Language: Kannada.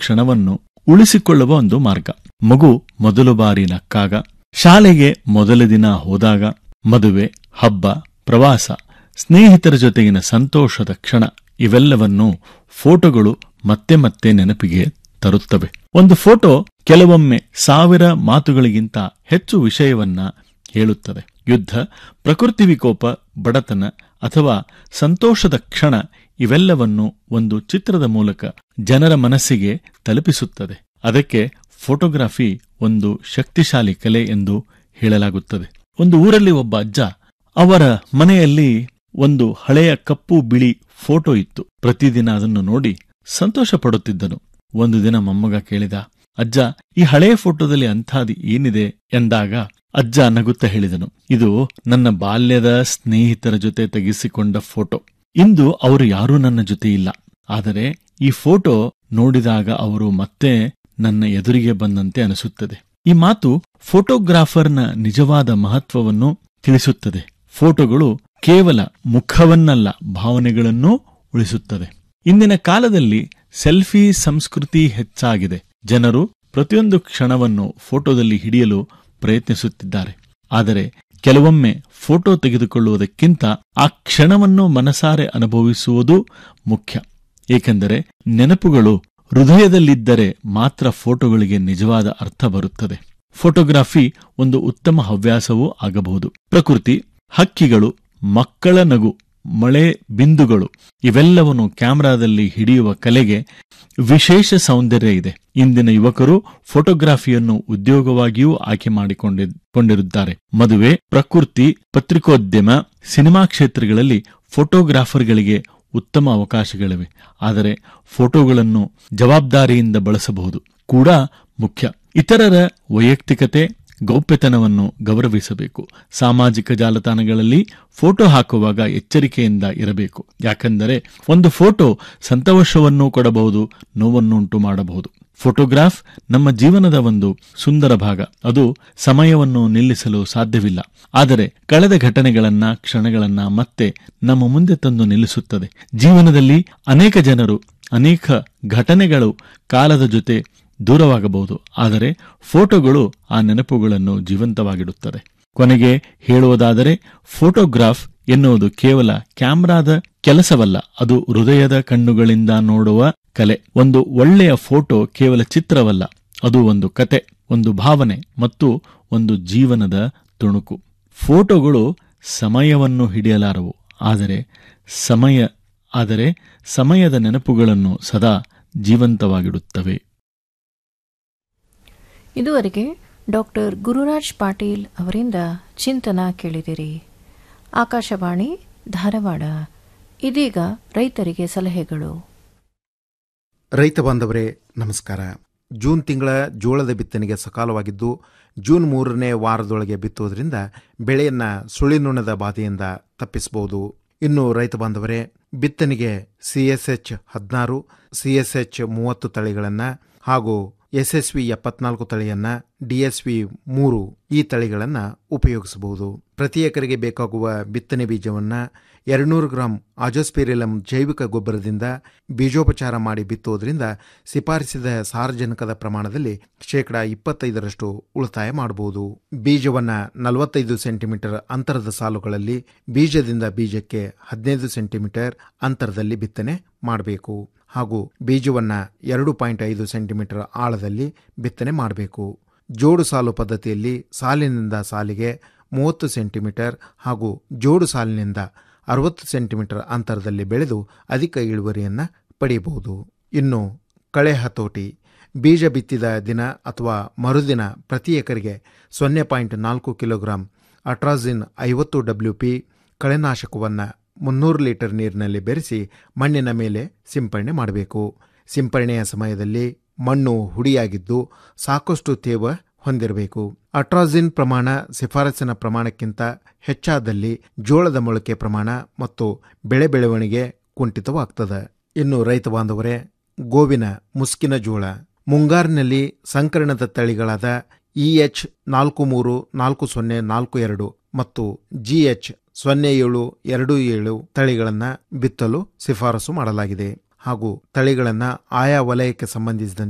ಕ್ಷಣವನ್ನು ಉಳಿಸಿಕೊಳ್ಳುವ ಒಂದು ಮಾರ್ಗ ಮಗು ಮೊದಲು ಬಾರಿ ನಕ್ಕಾಗ ಶಾಲೆಗೆ ಮೊದಲ ದಿನ ಹೋದಾಗ ಮದುವೆ ಹಬ್ಬ ಪ್ರವಾಸ ಸ್ನೇಹಿತರ ಜೊತೆಗಿನ ಸಂತೋಷದ ಕ್ಷಣ ಇವೆಲ್ಲವನ್ನು ಫೋಟೋಗಳು ಮತ್ತೆ ಮತ್ತೆ ನೆನಪಿಗೆ ತರುತ್ತವೆ ಒಂದು ಫೋಟೋ ಕೆಲವೊಮ್ಮೆ ಸಾವಿರ ಮಾತುಗಳಿಗಿಂತ ಹೆಚ್ಚು ವಿಷಯವನ್ನ ಹೇಳುತ್ತದೆ ಯುದ್ಧ ಪ್ರಕೃತಿ ವಿಕೋಪ ಬಡತನ ಅಥವಾ ಸಂತೋಷದ ಕ್ಷಣ ಇವೆಲ್ಲವನ್ನು ಒಂದು ಚಿತ್ರದ ಮೂಲಕ ಜನರ ಮನಸ್ಸಿಗೆ ತಲುಪಿಸುತ್ತದೆ ಅದಕ್ಕೆ ಫೋಟೋಗ್ರಫಿ ಒಂದು ಶಕ್ತಿಶಾಲಿ ಕಲೆ ಎಂದು ಹೇಳಲಾಗುತ್ತದೆ ಒಂದು ಊರಲ್ಲಿ ಒಬ್ಬ ಅಜ್ಜ ಅವರ ಮನೆಯಲ್ಲಿ ಒಂದು ಹಳೆಯ ಕಪ್ಪು ಬಿಳಿ ಫೋಟೋ ಇತ್ತು ಪ್ರತಿದಿನ ಅದನ್ನು ನೋಡಿ ಸಂತೋಷ ಪಡುತ್ತಿದ್ದನು ಒಂದು ದಿನ ಮೊಮ್ಮಗ ಕೇಳಿದ ಅಜ್ಜ ಈ ಹಳೆಯ ಫೋಟೋದಲ್ಲಿ ಅಂಥಾದಿ ಏನಿದೆ ಎಂದಾಗ ಅಜ್ಜ ನಗುತ್ತಾ ಹೇಳಿದನು ಇದು ನನ್ನ ಬಾಲ್ಯದ ಸ್ನೇಹಿತರ ಜೊತೆ ತೆಗೆಸಿಕೊಂಡ ಫೋಟೋ ಇಂದು ಅವರು ಯಾರೂ ನನ್ನ ಜೊತೆ ಇಲ್ಲ ಆದರೆ ಈ ಫೋಟೋ ನೋಡಿದಾಗ ಅವರು ಮತ್ತೆ ನನ್ನ ಎದುರಿಗೆ ಬಂದಂತೆ ಅನಿಸುತ್ತದೆ ಈ ಮಾತು ಫೋಟೋಗ್ರಾಫರ್ನ ನಿಜವಾದ ಮಹತ್ವವನ್ನು ತಿಳಿಸುತ್ತದೆ ಫೋಟೋಗಳು ಕೇವಲ ಮುಖವನ್ನಲ್ಲ ಭಾವನೆಗಳನ್ನೂ ಉಳಿಸುತ್ತದೆ ಇಂದಿನ ಕಾಲದಲ್ಲಿ ಸೆಲ್ಫಿ ಸಂಸ್ಕೃತಿ ಹೆಚ್ಚಾಗಿದೆ ಜನರು ಪ್ರತಿಯೊಂದು ಕ್ಷಣವನ್ನು ಫೋಟೋದಲ್ಲಿ ಹಿಡಿಯಲು ಪ್ರಯತ್ನಿಸುತ್ತಿದ್ದಾರೆ ಆದರೆ ಕೆಲವೊಮ್ಮೆ ಫೋಟೋ ತೆಗೆದುಕೊಳ್ಳುವುದಕ್ಕಿಂತ ಆ ಕ್ಷಣವನ್ನು ಮನಸಾರೆ ಅನುಭವಿಸುವುದು ಮುಖ್ಯ ಏಕೆಂದರೆ ನೆನಪುಗಳು ಹೃದಯದಲ್ಲಿದ್ದರೆ ಮಾತ್ರ ಫೋಟೋಗಳಿಗೆ ನಿಜವಾದ ಅರ್ಥ ಬರುತ್ತದೆ ಫೋಟೋಗ್ರಫಿ ಒಂದು ಉತ್ತಮ ಹವ್ಯಾಸವೂ ಆಗಬಹುದು ಪ್ರಕೃತಿ ಹಕ್ಕಿಗಳು ಮಕ್ಕಳ ನಗು ಮಳೆ ಬಿಂದುಗಳು ಇವೆಲ್ಲವನ್ನು ಕ್ಯಾಮೆರಾದಲ್ಲಿ ಹಿಡಿಯುವ ಕಲೆಗೆ ವಿಶೇಷ ಸೌಂದರ್ಯ ಇದೆ ಇಂದಿನ ಯುವಕರು ಫೋಟೋಗ್ರಫಿಯನ್ನು ಉದ್ಯೋಗವಾಗಿಯೂ ಆಯ್ಕೆ ಮಾಡಿಕೊಂಡಿರುತ್ತಾರೆ ಮದುವೆ ಪ್ರಕೃತಿ ಪತ್ರಿಕೋದ್ಯಮ ಸಿನಿಮಾ ಕ್ಷೇತ್ರಗಳಲ್ಲಿ ಫೋಟೋಗ್ರಾಫರ್ಗಳಿಗೆ ಉತ್ತಮ ಅವಕಾಶಗಳಿವೆ ಆದರೆ ಫೋಟೋಗಳನ್ನು ಜವಾಬ್ದಾರಿಯಿಂದ ಬಳಸಬಹುದು ಕೂಡ ಮುಖ್ಯ ಇತರರ ವೈಯಕ್ತಿಕತೆ ಗೌಪ್ಯತನವನ್ನು ಗೌರವಿಸಬೇಕು ಸಾಮಾಜಿಕ ಜಾಲತಾಣಗಳಲ್ಲಿ ಫೋಟೋ ಹಾಕುವಾಗ ಎಚ್ಚರಿಕೆಯಿಂದ ಇರಬೇಕು ಯಾಕೆಂದರೆ ಒಂದು ಫೋಟೋ ಸಂತೋಷವನ್ನೂ ಕೊಡಬಹುದು ನೋವನ್ನುಂಟು ಮಾಡಬಹುದು ಫೋಟೋಗ್ರಾಫ್ ನಮ್ಮ ಜೀವನದ ಒಂದು ಸುಂದರ ಭಾಗ ಅದು ಸಮಯವನ್ನು ನಿಲ್ಲಿಸಲು ಸಾಧ್ಯವಿಲ್ಲ ಆದರೆ ಕಳೆದ ಘಟನೆಗಳನ್ನ ಕ್ಷಣಗಳನ್ನ ಮತ್ತೆ ನಮ್ಮ ಮುಂದೆ ತಂದು ನಿಲ್ಲಿಸುತ್ತದೆ ಜೀವನದಲ್ಲಿ ಅನೇಕ ಜನರು ಅನೇಕ ಘಟನೆಗಳು ಕಾಲದ ಜೊತೆ ದೂರವಾಗಬಹುದು ಆದರೆ ಫೋಟೋಗಳು ಆ ನೆನಪುಗಳನ್ನು ಜೀವಂತವಾಗಿಡುತ್ತದೆ ಕೊನೆಗೆ ಹೇಳುವುದಾದರೆ ಫೋಟೋಗ್ರಾಫ್ ಎನ್ನುವುದು ಕೇವಲ ಕ್ಯಾಮ್ರಾದ ಕೆಲಸವಲ್ಲ ಅದು ಹೃದಯದ ಕಣ್ಣುಗಳಿಂದ ನೋಡುವ ಕಲೆ ಒಂದು ಒಳ್ಳೆಯ ಫೋಟೋ ಕೇವಲ ಚಿತ್ರವಲ್ಲ ಅದು ಒಂದು ಕತೆ ಒಂದು ಭಾವನೆ ಮತ್ತು ಒಂದು ಜೀವನದ ತುಣುಕು ಫೋಟೋಗಳು ಸಮಯವನ್ನು ಹಿಡಿಯಲಾರವು ಆದರೆ ಸಮಯ ಆದರೆ ಸಮಯದ ನೆನಪುಗಳನ್ನು ಸದಾ ಜೀವಂತವಾಗಿಡುತ್ತವೆ ಇದುವರೆಗೆ ಡಾಕ್ಟರ್ ಗುರುರಾಜ್ ಪಾಟೀಲ್ ಅವರಿಂದ ಚಿಂತನ ಕೇಳಿದಿರಿ ಆಕಾಶವಾಣಿ ಧಾರವಾಡ ಇದೀಗ ರೈತರಿಗೆ ಸಲಹೆಗಳು ರೈತ ಬಾಂಧವರೇ ನಮಸ್ಕಾರ ಜೂನ್ ತಿಂಗಳ ಜೋಳದ ಬಿತ್ತನೆಗೆ ಸಕಾಲವಾಗಿದ್ದು ಜೂನ್ ಮೂರನೇ ವಾರದೊಳಗೆ ಬಿತ್ತುವುದರಿಂದ ಬೆಳೆಯನ್ನ ಸುಳಿನುಣದ ಬಾಧೆಯಿಂದ ತಪ್ಪಿಸಬಹುದು ಇನ್ನು ರೈತ ಬಾಂಧವರೇ ಬಿತ್ತನೆಗೆ ಸಿಎಸ್ಎಚ್ ಹದಿನಾರು ಸಿಎಸ್ಎಚ್ ಮೂವತ್ತು ತಳಿಗಳನ್ನು ಹಾಗೂ ಎಸ್ಎಸ್ವಿ ಎಪ್ಪತ್ನಾಲ್ಕು ತಳಿಯನ್ನ ಡಿಎಸ್ವಿ ಮೂರು ಈ ತಳಿಗಳನ್ನು ಉಪಯೋಗಿಸಬಹುದು ಪ್ರತಿ ಎಕರೆಗೆ ಬೇಕಾಗುವ ಬಿತ್ತನೆ ಬೀಜವನ್ನ ಎರಡ್ನೂರು ಗ್ರಾಂ ಆಜೋಸ್ಪಿರಿಲಂ ಜೈವಿಕ ಗೊಬ್ಬರದಿಂದ ಬೀಜೋಪಚಾರ ಮಾಡಿ ಬಿತ್ತುವುದರಿಂದ ಶಿಫಾರಿಸಿದ ಸಾರಜನಕದ ಪ್ರಮಾಣದಲ್ಲಿ ಶೇಕಡ ಇಪ್ಪತ್ತೈದರಷ್ಟು ಉಳಿತಾಯ ಮಾಡಬಹುದು ಬೀಜವನ್ನ ನಲವತ್ತೈದು ಸೆಂಟಿಮೀಟರ್ ಅಂತರದ ಸಾಲುಗಳಲ್ಲಿ ಬೀಜದಿಂದ ಬೀಜಕ್ಕೆ ಹದಿನೈದು ಸೆಂಟಿಮೀಟರ್ ಅಂತರದಲ್ಲಿ ಬಿತ್ತನೆ ಮಾಡಬೇಕು ಹಾಗೂ ಬೀಜವನ್ನ ಎರಡು ಪಾಯಿಂಟ್ ಐದು ಸೆಂಟಿಮೀಟರ್ ಆಳದಲ್ಲಿ ಬಿತ್ತನೆ ಮಾಡಬೇಕು ಜೋಡು ಸಾಲು ಪದ್ಧತಿಯಲ್ಲಿ ಸಾಲಿನಿಂದ ಸಾಲಿಗೆ ಮೂವತ್ತು ಸೆಂಟಿಮೀಟರ್ ಹಾಗೂ ಜೋಡು ಸಾಲಿನಿಂದ ಅರವತ್ತು ಸೆಂಟಿಮೀಟರ್ ಅಂತರದಲ್ಲಿ ಬೆಳೆದು ಅಧಿಕ ಇಳುವರಿಯನ್ನು ಪಡೆಯಬಹುದು ಇನ್ನು ಕಳೆ ಹತೋಟಿ ಬೀಜ ಬಿತ್ತಿದ ದಿನ ಅಥವಾ ಮರುದಿನ ಪ್ರತಿ ಎಕರೆಗೆ ಸೊನ್ನೆ ಪಾಯಿಂಟ್ ನಾಲ್ಕು ಕಿಲೋಗ್ರಾಂ ಅಟ್ರಾಜಿನ್ ಐವತ್ತು ಡಬ್ಲ್ಯೂ ಪಿ ಕಳೆನಾಶಕವನ್ನು ಮುನ್ನೂರು ಲೀಟರ್ ನೀರಿನಲ್ಲಿ ಬೆರೆಸಿ ಮಣ್ಣಿನ ಮೇಲೆ ಸಿಂಪರಣೆ ಮಾಡಬೇಕು ಸಿಂಪರಣೆಯ ಸಮಯದಲ್ಲಿ ಮಣ್ಣು ಹುಡಿಯಾಗಿದ್ದು ಸಾಕಷ್ಟು ತೇವ ಹೊಂದಿರಬೇಕು ಅಟ್ರಾಜಿನ್ ಪ್ರಮಾಣ ಶಿಫಾರಸಿನ ಪ್ರಮಾಣಕ್ಕಿಂತ ಹೆಚ್ಚಾದಲ್ಲಿ ಜೋಳದ ಮೊಳಕೆ ಪ್ರಮಾಣ ಮತ್ತು ಬೆಳೆ ಬೆಳವಣಿಗೆ ಕುಂಠಿತವಾಗ್ತದೆ ಇನ್ನು ರೈತ ಬಾಂಧವರೇ ಗೋವಿನ ಮುಸ್ಕಿನ ಜೋಳ ಮುಂಗಾರಿನಲ್ಲಿ ಸಂಕರಣದ ತಳಿಗಳಾದ ಇಎಚ್ ನಾಲ್ಕು ಮೂರು ನಾಲ್ಕು ಸೊನ್ನೆ ನಾಲ್ಕು ಎರಡು ಮತ್ತು ಜಿಎಚ್ ಸೊನ್ನೆ ಏಳು ಎರಡು ಏಳು ತಳಿಗಳನ್ನು ಬಿತ್ತಲು ಶಿಫಾರಸು ಮಾಡಲಾಗಿದೆ ಹಾಗೂ ತಳಿಗಳನ್ನು ಆಯಾ ವಲಯಕ್ಕೆ ಸಂಬಂಧಿಸಿದಂತೆ